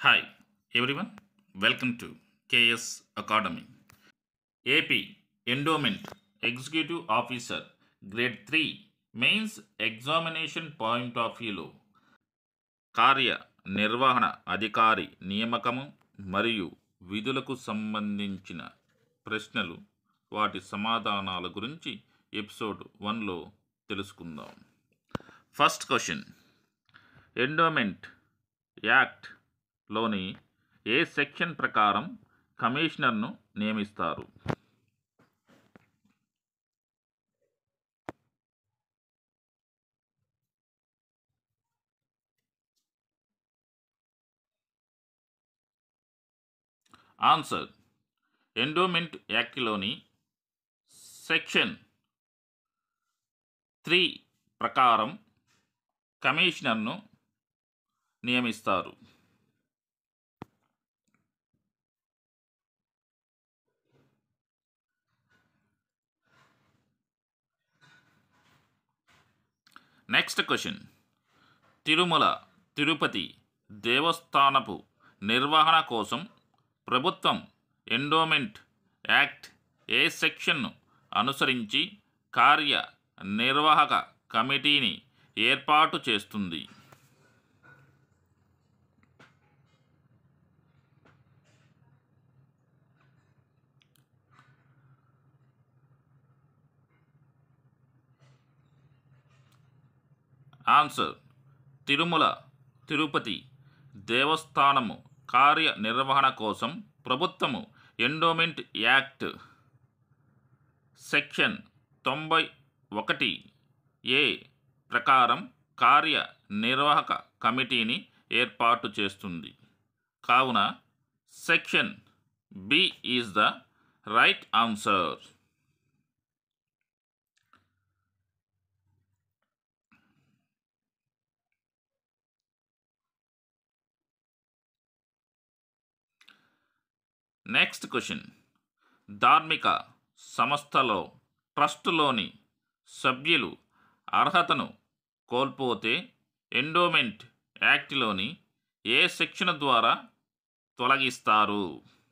hi everyone welcome to KS academy AP endowment executive officer grade three mains examination point of వ్యూలో కార్య నిర్వహణ అధికారి నియామకము మరియు విధులకు సంబంధించిన ప్రశ్నలు వాటి సమాధానాల గురించి ఎపిసోడ్ వన్లో తెలుసుకుందాం ఫస్ట్ క్వశ్చన్ ఎండోమెంట్ యాక్ట్లోని ఏ సెక్షన్ ప్రకారం కమిషనర్ను నియమిస్తారు ఆన్సర్ ఎండోమెంట్ యాక్ట్లోని సెక్షన్ త్రీ ప్రకారం కమిషనర్ను నియమిస్తారు నెక్స్ట్ క్వశ్చన్ తిరుమల తిరుపతి దేవస్థానపు నిర్వహణ కోసం ప్రభుత్వం ఎండోమెంట్ యాక్ట్ ఏ సెక్షన్ను అనుసరించి కార్య నిర్వాహక కమిటీని ఏర్పాటు చేస్తుంది ఆన్సర్ తిరుమల తిరుపతి దేవస్థానము కార్యనిర్వహణ కోసం ప్రభుత్వము ఎండోమెంట్ యాక్ట్ సెక్షన్ తొంభై ఒకటి ఏ ప్రకారం కార్యనిర్వాహక కమిటీని ఏర్పాటు చేస్తుంది కావున section B is the right answer next question ధార్మిక సంస్థలో ట్రస్టులోని సభ్యులు అర్హతను కోల్పోతే ఎండోమెంట్ యాక్ట్లోని ఏ సెక్షన్ ద్వారా తొలగిస్తారు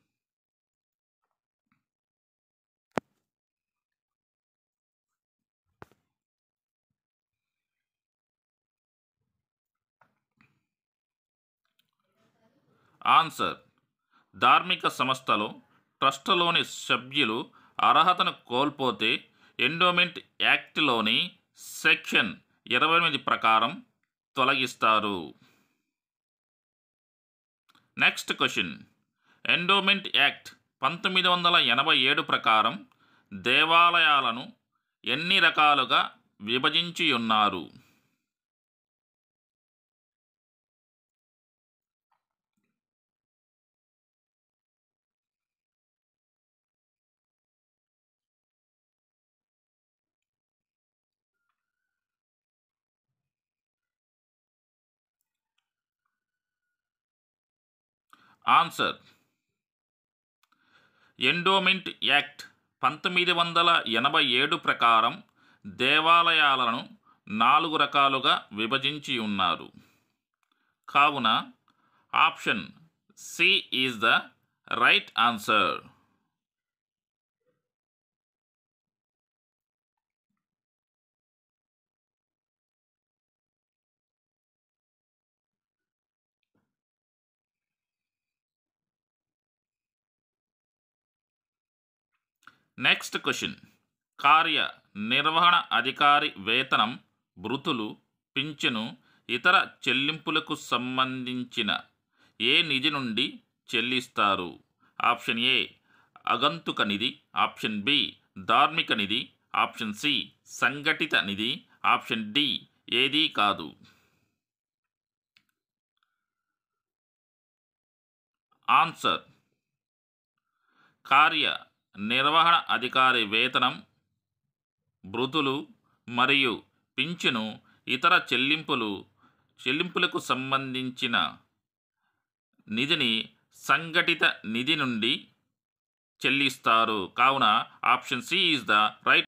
ఆన్సర్ ధార్మిక సంస్థలో ట్రస్టులోని సభ్యులు అర్హతను కోల్పోతే ఎండోమెంట్ యాక్ట్లోని సెక్షన్ ఇరవై ఎనిమిది ప్రకారం తొలగిస్తారు నెక్స్ట్ క్వశ్చన్ ఎండోమెంట్ యాక్ట్ పంతొమ్మిది వందల ఎనభై ఏడు ప్రకారం దేవాలయాలను ఎన్ని రకాలుగా విభజించి ఉన్నారు ఆన్సర్ ఎండోమెంట్ యాక్ట్ పంతొమ్మిది వందల ఎనభై ఏడు ప్రకారం దేవాలయాలను నాలుగు రకాలుగా విభజించి ఉన్నారు కావున option C is the right answer next question కార్య నిర్వహణ అధికారి వేతనం భృతులు పింఛను ఇతర చెల్లింపులకు సంబంధించిన ఏ నిధి నుండి చెల్లిస్తారు ఆప్షన్ ఏ అగంతుక నిధి ఆప్షన్ బి ధార్మిక నిధి ఆప్షన్ సి సంఘటిత నిధి ఆప్షన్ డి ఏదీ కాదు ఆన్సర్ కార్య నిర్వహణ అధికారి వేతనం భృతులు మరియు పింఛను ఇతర చెల్లింపులు చెల్లింపులకు సంబంధించిన నిధిని సంఘటిత నిధి నుండి చెల్లిస్తారు కావున option C is the right